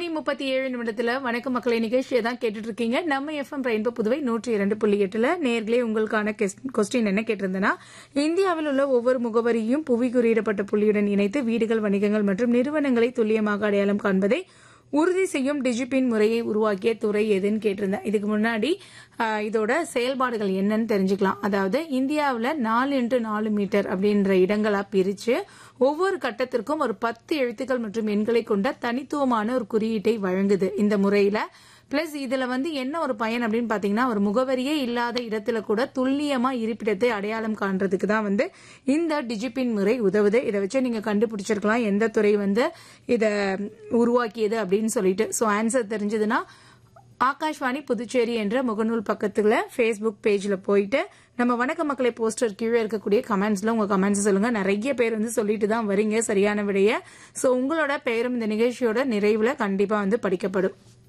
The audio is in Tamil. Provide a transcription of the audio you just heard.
மணி முப்பத்தி ஏழு நிமிடத்துல வணக்க மக்களை நிகழ்ச்சியை தான் கேட்டுட்டு இருக்கீங்க நம்ம எஃப்எம் ரெயின்போ புதுவை நூற்றி இரண்டு புள்ளி எட்டுல நேர்களே உங்களுக்கான கொஸ்டின் என்ன கேட்டிருந்தேன்னா இந்தியாவில் உள்ள ஒவ்வொரு முகவரியும் புவி குறியிடப்பட்ட புள்ளியுடன் இணைத்து வீடுகள் வணிகங்கள் மற்றும் நிறுவனங்களை துல்லியமாக அடையாளம் காண்பதை உறுதி செய்யும் டிஜிபின் முறையை உருவாக்கிய துறை எதுன்னு கேட்டிருந்தேன் இதுக்கு முன்னாடி ஆஹ், இதோட செயல்பாடுகள் என்னன்னு தெரிஞ்சுக்கலாம் அதாவது இந்தியாவில் நாலு இன்ட்டு நாலு மீட்டர் அப்படின்ற இடங்களா பிரிச்சு ஒவ்வொரு கட்டத்திற்கும் ஒரு பத்து எழுத்துக்கள் மற்றும் எண்களை கொண்ட தனித்துவமான ஒரு குறியீட்டை வழங்குது இந்த முறையில பிளஸ் இதுல வந்து என்ன ஒரு பயன் அப்படின்னு பாத்தீங்கன்னா ஒரு முகவரியே இல்லாத இடத்துல கூட துல்லியமா இருப்பிடத்தை அடையாளம் காண்றதுக்கு தான் வந்து இந்த டிஜிபின் முறை உதவுது இதை வச்சு நீங்க கண்டுபிடிச்சிருக்கலாம் எந்த துறை வந்து இத உருவாக்கியது அப்படின்னு சொல்லிட்டு ஸோ ஆன்சர் தெரிஞ்சதுன்னா ஆகாஷ்வாணி புதுச்சேரி என்ற முகநூல் பக்கத்துல ஃபேஸ்புக் பேஜ்ல போயிட்டு நம்ம வணக்க மக்களை போஸ்டர் கீழே இருக்கக்கூடிய கமெண்ட்ஸ்ல உங்க கமெண்ட்ஸ் சொல்லுங்க நிறைய பேர் வந்து சொல்லிட்டு தான் வரீங்க சரியான விடைய ஸோ உங்களோட பெயரும் இந்த நிகழ்ச்சியோட நிறைவுல கண்டிப்பா வந்து படிக்கப்படும்